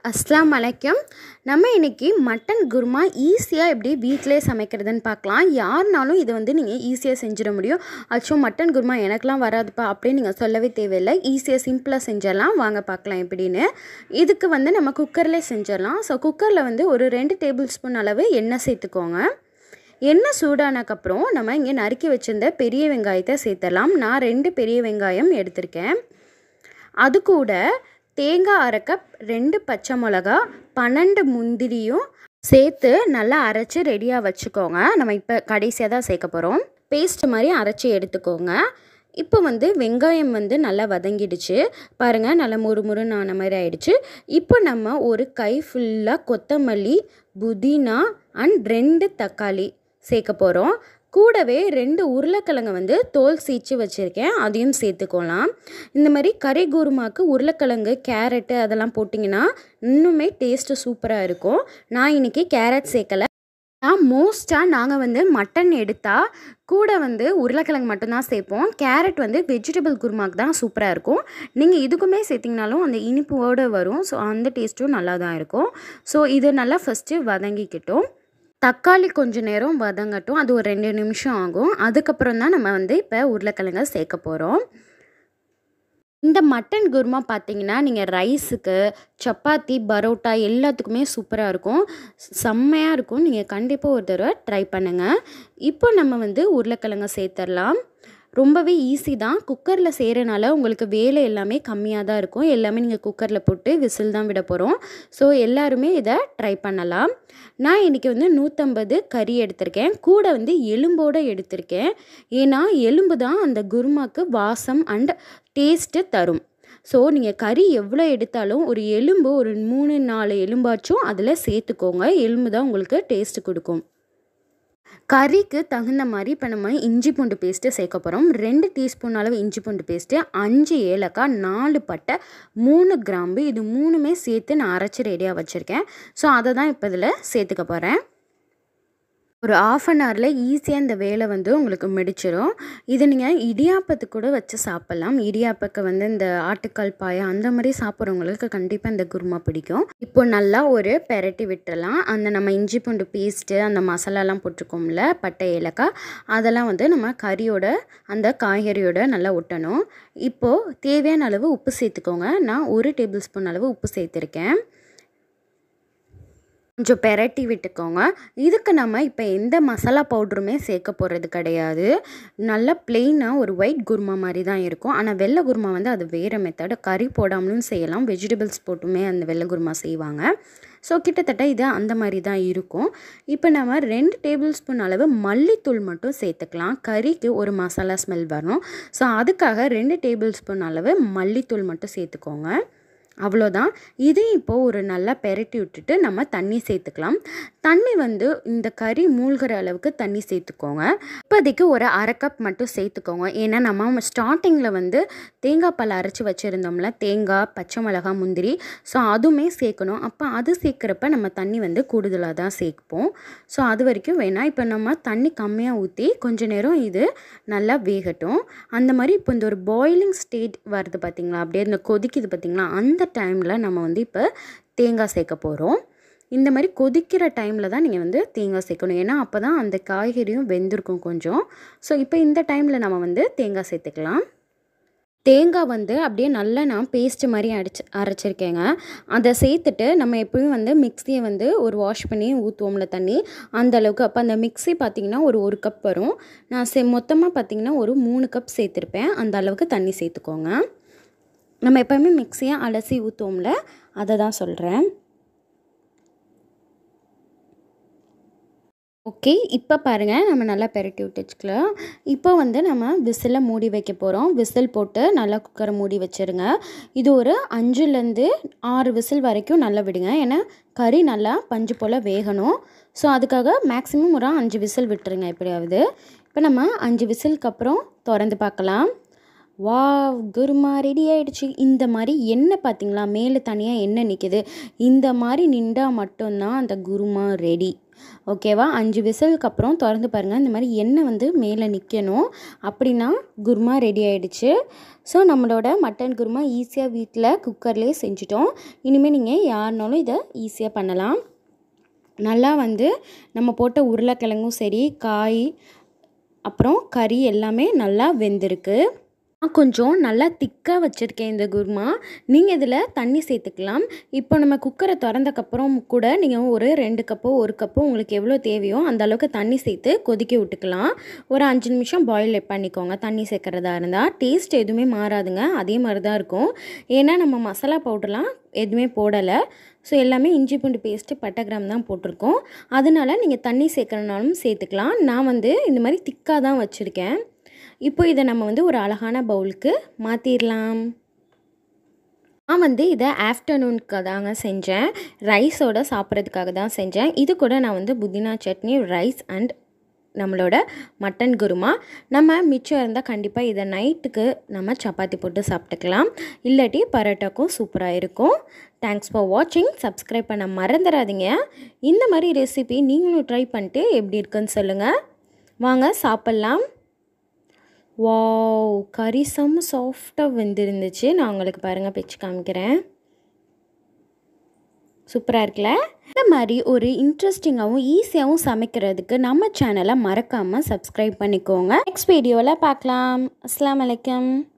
அஸ்லாம் வலைக்கம் நம்ம இன்றைக்கி மட்டன் குருமா ஈஸியாக எப்படி வீட்டிலே சமைக்கிறதுன்னு பார்க்கலாம் யாருனாலும் இதை வந்து நீங்கள் ஈஸியாக செஞ்சிட முடியும் அச்சோ மட்டன் குருமா எனக்கெலாம் வராதுப்பா அப்படின்னு நீங்கள் சொல்லவே தேவையில்லை ஈஸியாக சிம்பிளாக செஞ்சிடலாம் வாங்க பார்க்கலாம் எப்படின்னு இதுக்கு வந்து நம்ம குக்கர்லேயே செஞ்சிடலாம் ஸோ குக்கரில் வந்து ஒரு ரெண்டு டேபிள் ஸ்பூன் அளவு எண்ணெய் சேர்த்துக்கோங்க எண்ணெய் சூடானக்கப்புறம் நம்ம இங்கே நறுக்கி வச்சிருந்த பெரிய வெங்காயத்தை சேர்த்துடலாம் நான் ரெண்டு பெரிய வெங்காயம் எடுத்திருக்கேன் அது கூட தேங்காய் அரை கப் ரெண்டு பச்சை மிளகா பன்னெண்டு முந்திரியும் சேர்த்து நல்லா அரைச்சி ரெடியாக வச்சுக்கோங்க நம்ம இப்போ கடைசியாக தான் சேர்க்க போகிறோம் பேஸ்ட் மாதிரி அரைச்சி எடுத்துக்கோங்க இப்போ வந்து வெங்காயம் வந்து நல்லா வதங்கிடுச்சு பாருங்கள் நல்லா முறு முறுன்னு ஆன மாதிரி ஆயிடுச்சு இப்போ நம்ம ஒரு கை ஃபுல்லாக கொத்தமல்லி புதினா அண்ட் ரெண்டு தக்காளி சேர்க்க போகிறோம் கூடவே ரெண்டு உருளைக்கிழங்கு வந்து தோல் சீச்சு வச்சுருக்கேன் அதையும் சேர்த்துக்கலாம் இந்த மாதிரி கறி குருமாக்கு உருளைக்கிழங்கு கேரட்டு அதெல்லாம் போட்டிங்கன்னா இன்னுமே டேஸ்ட்டு சூப்பராக இருக்கும் நான் இன்றைக்கி கேரட் சேர்க்கலை நான் மோஸ்ட்டாக நாங்கள் வந்து மட்டன் எடுத்தால் கூட வந்து உருளைக்கிழங்கு மட்டும்தான் சேர்ப்போம் கேரட் வந்து வெஜிடபிள் குருமாக்கு தான் சூப்பராக இருக்கும் நீங்கள் இதுக்குமே சேர்த்திங்கனாலும் அந்த இனிப்போடு வரும் ஸோ அந்த டேஸ்ட்டும் நல்லா தான் இருக்கும் ஸோ இது நல்லா ஃபஸ்ட்டு வதங்கிக்கிட்டோம் தக்காளி கொஞ்சம் நேரம் வதங்கட்டும் அது ஒரு ரெண்டு நிமிஷம் ஆகும் அதுக்கப்புறம் தான் நம்ம வந்து இப்போ உருளைக்கிழங்க சேர்க்க போகிறோம் இந்த மட்டன் குருமா பார்த்தீங்கன்னா நீங்கள் ரைஸுக்கு சப்பாத்தி பரோட்டா எல்லாத்துக்குமே சூப்பராக இருக்கும் செம்மையாக இருக்கும் நீங்கள் கண்டிப்பாக ஒரு தடவை ட்ரை பண்ணுங்கள் இப்போ நம்ம வந்து உருளைக்கிழங்க சேர்த்துடலாம் ரொம்பவே ஈஸி தான் குக்கரில் செய்கிறனால உங்களுக்கு வேலை எல்லாமே கம்மியாக தான் இருக்கும் எல்லாமே நீங்கள் குக்கரில் போட்டு விசில் தான் விட போகிறோம் ஸோ எல்லாருமே இதை ட்ரை பண்ணலாம் நான் இன்றைக்கி வந்து நூற்றம்பது கறி எடுத்திருக்கேன் கூட வந்து எலும்போடு எடுத்திருக்கேன் ஏன்னா எலும்பு தான் அந்த குருமாக்கு வாசம் அண்ட் டேஸ்ட்டு தரும் ஸோ நீங்கள் கறி எவ்வளோ எடுத்தாலும் ஒரு எலும்பு ஒரு மூணு நாலு எலும்பாச்சும் அதில் சேர்த்துக்கோங்க எலும்பு தான் உங்களுக்கு டேஸ்ட்டு கொடுக்கும் கறிக்கு தகுந்த மாதிரி இப்போ நம்ம இஞ்சி பூண்டு பேஸ்ட்டு சேர்க்க போகிறோம் ரெண்டு டீஸ்பூன் அளவு இஞ்சி பூண்டு பேஸ்ட்டு அஞ்சு ஏலக்காய் நாலு பட்டை மூணு கிராம்பு இது மூணுமே சேர்த்து நான் அரைச்சி ரெடியாக வச்சுருக்கேன் ஸோ அதை தான் இப்போ இதில் சேர்த்துக்க போகிறேன் ஒரு ஆஃப் அன் ஹவரில் ஈஸியாக இந்த வேலை வந்து உங்களுக்கு முடிச்சிடும் இது நீங்கள் இடியாப்பத்துக்கு கூட வச்சு சாப்பிட்லாம் இடியாப்பக்கு வந்து இந்த ஆட்டுக்கால் பாயம் அந்த மாதிரி சாப்பிட்றவங்களுக்கு கண்டிப்பாக இந்த குருமா பிடிக்கும் இப்போ நல்லா ஒரு பெரட்டி விட்டுறலாம் அந்த நம்ம இஞ்சி பூண்டு பேஸ்ட்டு அந்த மசாலாலாம் போட்டிருக்கோம்ல பட்டை ஏலக்காய் அதெல்லாம் வந்து நம்ம கறியோட அந்த காய்கறியோட நல்லா ஒட்டணும் இப்போது தேவையான அளவு உப்பு சேர்த்துக்கோங்க நான் ஒரு டேபிள் ஸ்பூன் அளவு உப்பு சேர்த்துருக்கேன் கொஞ்சம் பெரட்டி விட்டுக்கோங்க இதுக்கு நம்ம இப்போ எந்த மசாலா பவுட்ருமே சேர்க்க போகிறது கிடையாது நல்லா பிளெயினாக ஒரு ஒயிட் குருமா மாதிரி தான் இருக்கும் ஆனால் வெள்ளை குருமா வந்து அது வேறு மெத்தட் கறி போடாமலும் செய்யலாம் வெஜிடபிள்ஸ் போட்டுமே அந்த வெள்ளை குருமா செய்வாங்க ஸோ கிட்டத்தட்ட இது அந்த மாதிரி தான் இருக்கும் இப்போ நம்ம ரெண்டு டேபிள் ஸ்பூன் அளவு மல்லித்தூள் மட்டும் சேர்த்துக்கலாம் கறிக்கு ஒரு மசாலா ஸ்மெல் வரும் ஸோ அதுக்காக ரெண்டு டேபிள் ஸ்பூன் அளவு மல்லித்தூள் மட்டும் சேர்த்துக்கோங்க அவ்வளோதான் இது இப்போது ஒரு நல்லா பெரட்டி விட்டுட்டு நம்ம தண்ணி சேர்த்துக்கலாம் தண்ணி வந்து இந்த கறி மூழ்கிற அளவுக்கு தண்ணி சேர்த்துக்கோங்க இப்போதைக்கு ஒரு அரை கப் மட்டும் சேர்த்துக்கோங்க ஏன்னா நம்ம ஸ்டார்டிங்கில் வந்து தேங்காய் பால் அரைச்சி வச்சுருந்தோம்ல தேங்காய் பச்சை மிளகாய் முந்திரி ஸோ அதுவுமே சேர்க்கணும் அப்போ அது சேர்க்குறப்ப நம்ம தண்ணி வந்து கூடுதலாக தான் சேர்ப்போம் ஸோ அது வரைக்கும் வேணாம் இப்போ நம்ம தண்ணி கம்மியாக ஊற்றி கொஞ்ச நேரம் இது நல்லா வேகட்டும் அந்த மாதிரி இப்போ இந்த ஒரு பாயிலிங் ஸ்டேட் வருது பார்த்திங்களா அப்படியே இந்த கொதிக்குது பார்த்திங்களா அந்த டைமில் நம்ம வந்து இப்போ தேங்காய் சேர்க்க போகிறோம் இந்த மாதிரி கொதிக்கிற டைமில் தான் நீங்கள் வந்து தேங்காய் சேர்க்கணும் ஏன்னா அப்போ தான் அந்த காய்கறியும் வெந்திருக்கும் கொஞ்சம் ஸோ இப்போ இந்த டைமில் நம்ம வந்து தேங்காய் சேர்த்துக்கலாம் தேங்காய் வந்து அப்படியே நல்லா நான் பேஸ்ட்டு மாதிரி அடிச்சு அரைச்சிருக்கேங்க அதை சேர்த்துட்டு நம்ம எப்பயும் வந்து மிக்ஸியை வந்து ஒரு வாஷ் பண்ணி ஊற்றுவோம்ல தண்ணி அந்த அளவுக்கு அப்போ அந்த மிக்ஸி பார்த்திங்கன்னா ஒரு ஒரு கப் வரும் நான் சே மொத்தமாக பார்த்திங்கன்னா ஒரு மூணு கப் சேர்த்துருப்பேன் அந்த அளவுக்கு தண்ணி சேர்த்துக்கோங்க நம்ம எப்போயுமே மிக்ஸியை அலசி ஊற்றுவோம்ல அதை தான் சொல்கிறேன் ஓகே இப்போ பாருங்கள் நம்ம நல்லா பெரட்டி விட்டு வச்சுக்கலாம் இப்போ வந்து நம்ம விசிலை மூடி வைக்க போகிறோம் விசில் போட்டு நல்லா குக்கரை மூடி வச்சுருங்க இது ஒரு அஞ்சுலேருந்து ஆறு விசில் வரைக்கும் நல்லா விடுங்க ஏன்னா கறி நல்லா பஞ்சு போல் வேகணும் ஸோ அதுக்காக மேக்ஸிமம் ஒரு அஞ்சு விசில் விட்டுருங்க எப்படியாவது இப்போ நம்ம அஞ்சு விசிலுக்கு அப்புறம் திறந்து பார்க்கலாம் வா குருமா ரெடி ஆயிடுச்சு இந்த மாதிரி எண்ணெய் பார்த்தீங்களா மேலே தனியாக எண்ணெய் நிற்கிது இந்த மாதிரி நின்றா மட்டும்தான் அந்த குருமா ரெடி ஓகேவா அஞ்சு விசிலுக்கு அப்புறம் திறந்து பாருங்கள் இந்த மாதிரி எண்ணெய் வந்து மேலே நிற்கணும் அப்படின்னா குருமா ரெடி ஆயிடுச்சு ஸோ நம்மளோட மட்டன் குருமா ஈஸியாக வீட்டில் குக்கர்லேயே செஞ்சுட்டோம் இனிமேல் நீங்கள் யாருனாலும் இதை ஈஸியாக பண்ணலாம் நல்லா வந்து நம்ம போட்ட உருளைக்கிழங்கும் சரி காய் அப்புறம் கறி எல்லாமே நல்லா வெந்திருக்கு நான் கொஞ்சம் நல்லா திக்காக வச்சுருக்கேன் இந்த குருமா நீங்கள் இதில் தண்ணி சேர்த்துக்கலாம் இப்போ நம்ம குக்கரை திறந்தக்கப்புறம் கூட நீங்கள் ஒரு ரெண்டு கப்போ ஒரு கப்போ உங்களுக்கு எவ்வளோ தேவையோ அந்த அளவுக்கு தண்ணி சேர்த்து கொதிக்க விட்டுக்கலாம் ஒரு அஞ்சு நிமிஷம் பாயில் பண்ணிக்கோங்க தண்ணி சேர்க்குறதா இருந்தால் டேஸ்ட் எதுவுமே மாறாதுங்க அதே மாதிரி தான் இருக்கும் ஏன்னா நம்ம மசாலா பவுடர்லாம் எதுவுமே போடலை ஸோ எல்லாமே இஞ்சி பூண்டு பேஸ்ட்டு பட்டை கிராம் தான் போட்டிருக்கோம் அதனால நீங்கள் தண்ணி சேர்க்குறனாலும் சேர்த்துக்கலாம் நான் வந்து இந்த மாதிரி திக்காக தான் வச்சுருக்கேன் இப்போ இதை நம்ம வந்து ஒரு அழகான பவுலுக்கு மாற்றிடலாம் நான் வந்து இதை ஆஃப்டர்நூனுக்கு தாங்க செஞ்சேன் ரைஸோட சாப்பிட்றதுக்காக தான் செஞ்சேன் இது கூட நான் வந்து புதினா சட்னி ரைஸ் அண்ட் நம்மளோட மட்டன் குருமா நம்ம மிச்சம் இருந்தால் கண்டிப்பாக இதை நைட்டுக்கு நம்ம சப்பாத்தி போட்டு சாப்பிட்டுக்கலாம் இல்லாட்டி பரோட்டாக்கும் சூப்பராக இருக்கும் தேங்க்ஸ் ஃபார் வாட்சிங் சப்ஸ்கிரைப் பண்ண மறந்துடாதீங்க இந்த மாதிரி ரெசிபி நீங்களும் ட்ரை பண்ணிட்டு எப்படி இருக்குன்னு சொல்லுங்கள் வாங்க சாப்பிட்லாம் வாவ் கறி செம்ம சாஃப்டாக வெந்திருந்துச்சு நான் உங்களுக்கு பாருங்கள் பிச்சு காமிக்கிறேன் சூப்பராக இருக்குல்ல இந்த மாதிரி ஒரு இன்ட்ரெஸ்டிங்காகவும் ஈஸியாகவும் சமைக்கிறதுக்கு நம்ம சேனலை மறக்காமல் சப்ஸ்கிரைப் பண்ணிக்கோங்க நெக்ஸ்ட் வீடியோவில் பார்க்கலாம் அஸ்லாம் வலைக்கம்